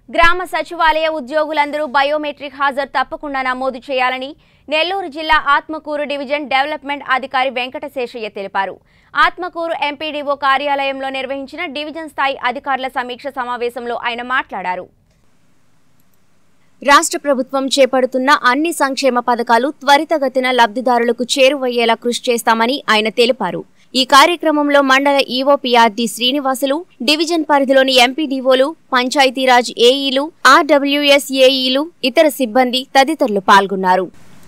గ్రామ సచివాలయ ఉద్యోగులందరూ బయోమెట్రిక్ హాజరు తప్పకుండా నమోదు చేయాలని నెల్లూరు జిల్లా ఆత్మకూరు డివిజన్ డెవలప్మెంట్ అధికారి వెంకటశేషయ్య తెలిపారు ఆత్మకూరు ఎంపీడీఓ కార్యాలయంలో నిర్వహించిన డివిజన్ స్థాయి అధికారుల సమీక్ష సమావేశంలో ఆయన మాట్లాడారు రాష్ట్ర ప్రభుత్వం చేపడుతున్న అన్ని సంక్షేమ పథకాలు త్వరితగతిన లబ్ధిదారులకు చేరువయ్యేలా కృషి చేస్తామని ఆయన తెలిపారు ఈ కార్యక్రమంలో మండల ఈఓపీఆర్డీ శ్రీనివాసులు డివిజన్ పరిధిలోని ఎంపీడీఓలు పంచాయతీరాజ్ ఏఈలు ఆర్డబ్ల్యూఎస్ ఏఈలు ఇతర సిబ్బంది తదితరులు పాల్గొన్నారు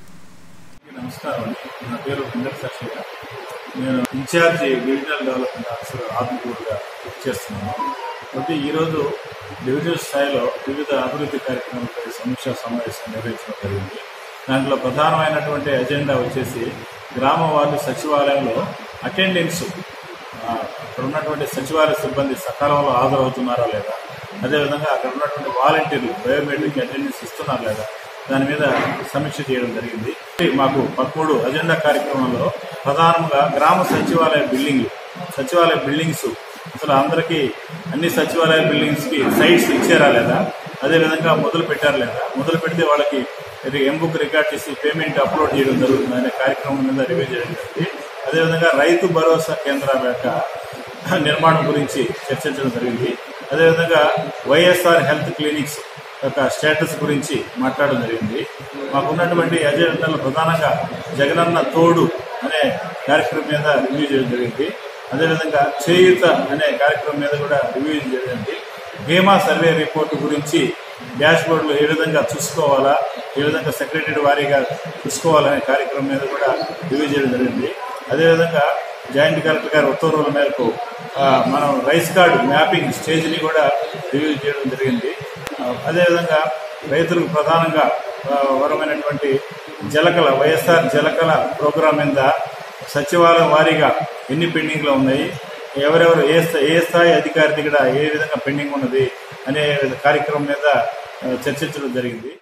నమస్కారం నా పేరు వెంకట సక్షిగా నేను ఇన్ఛార్జి డివిజనల్ డెవలప్మెంట్ ఆఫీసర్ ఆత్మకూరుగా చేస్తున్నాను కాబట్టి ఈరోజు డివిజనల్ స్థాయిలో వివిధ అభివృద్ధి కార్యక్రమాలపై సమీక్షా సమావేశం నిర్వహించడం జరిగింది దాంట్లో ప్రధానమైనటువంటి ఎజెండా వచ్చేసి గ్రామ వార్డు సచివాలయంలో అటెండెన్స్ ఆ, అక్కడ ఉన్నటువంటి సచివాలయ సిబ్బంది సకాలంలో హాజరవుతున్నారా లేదా అదేవిధంగా అక్కడ ఉన్నటువంటి వాలంటీర్లు బయోమెట్రిక్ అటెండెన్స్ ఇస్తున్నారా లేదా దాని మీద సమీక్ష చేయడం జరిగింది మాకు పదమూడు అజెండా కార్యక్రమంలో ప్రధానంగా గ్రామ సచివాలయ బిల్డింగ్లు సచివాలయ బిల్డింగ్స్ అసలు అందరికీ అన్ని సచివాలయ బిల్డింగ్స్కి సైట్స్ ఇచ్చారా లేదా అదేవిధంగా మొదలు పెట్టారా లేదా మొదలు పెడితే వాళ్ళకి ఇది ఎంబుక్ రికార్డ్ చేసి పేమెంట్ అప్లోడ్ చేయడం జరుగుతుంది అనే కార్యక్రమం మీద రివ్యూ చేయడం జరిగింది అదేవిధంగా రైతు భరోసా కేంద్రాల యొక్క నిర్మాణం గురించి చర్చించడం జరిగింది అదేవిధంగా వైఎస్ఆర్ హెల్త్ క్లినిక్స్ యొక్క స్టేటస్ గురించి మాట్లాడడం జరిగింది మాకున్నటువంటి అజెండాలు ప్రధానంగా జగనన్న తోడు అనే కార్యక్రమం మీద రివ్యూ చేయడం జరిగింది అదేవిధంగా చేయూత అనే కార్యక్రమం మీద కూడా రివ్యూ చేయడం జరిగింది బీమా సర్వే రిపోర్టు గురించి డాష్ బోర్డులో ఏ విధంగా చూసుకోవాలా ఏ విధంగా సెక్రటరీ వారీగా చూసుకోవాలనే కార్యక్రమం మీద కూడా రివ్యూ చేయడం జరిగింది అదేవిధంగా జాయింట్ కలెక్టర్ గారి ఉత్తర్వుల మేరకు ఆ, మనం రైస్ కార్డు మ్యాపింగ్ స్టేజ్ని కూడా రివ్యూ చేయడం జరిగింది ఆ, అదేవిధంగా రైతులకు ప్రధానంగా ఆ, వరమైనటువంటి జలకళ వైఎస్ఆర్ జలకళ ప్రోగ్రాం మీద సచివాలయం వారీగా ఎన్ని పెండింగ్లో ఉన్నాయి ఎవరెవరు ఏ స్థాయి ఏ స్థాయి అధికారి దగ్గర ఏ విధంగా పెండింగ్ ఉన్నది అనే కార్యక్రమం మీద ఆ, చర్చించడం జరిగింది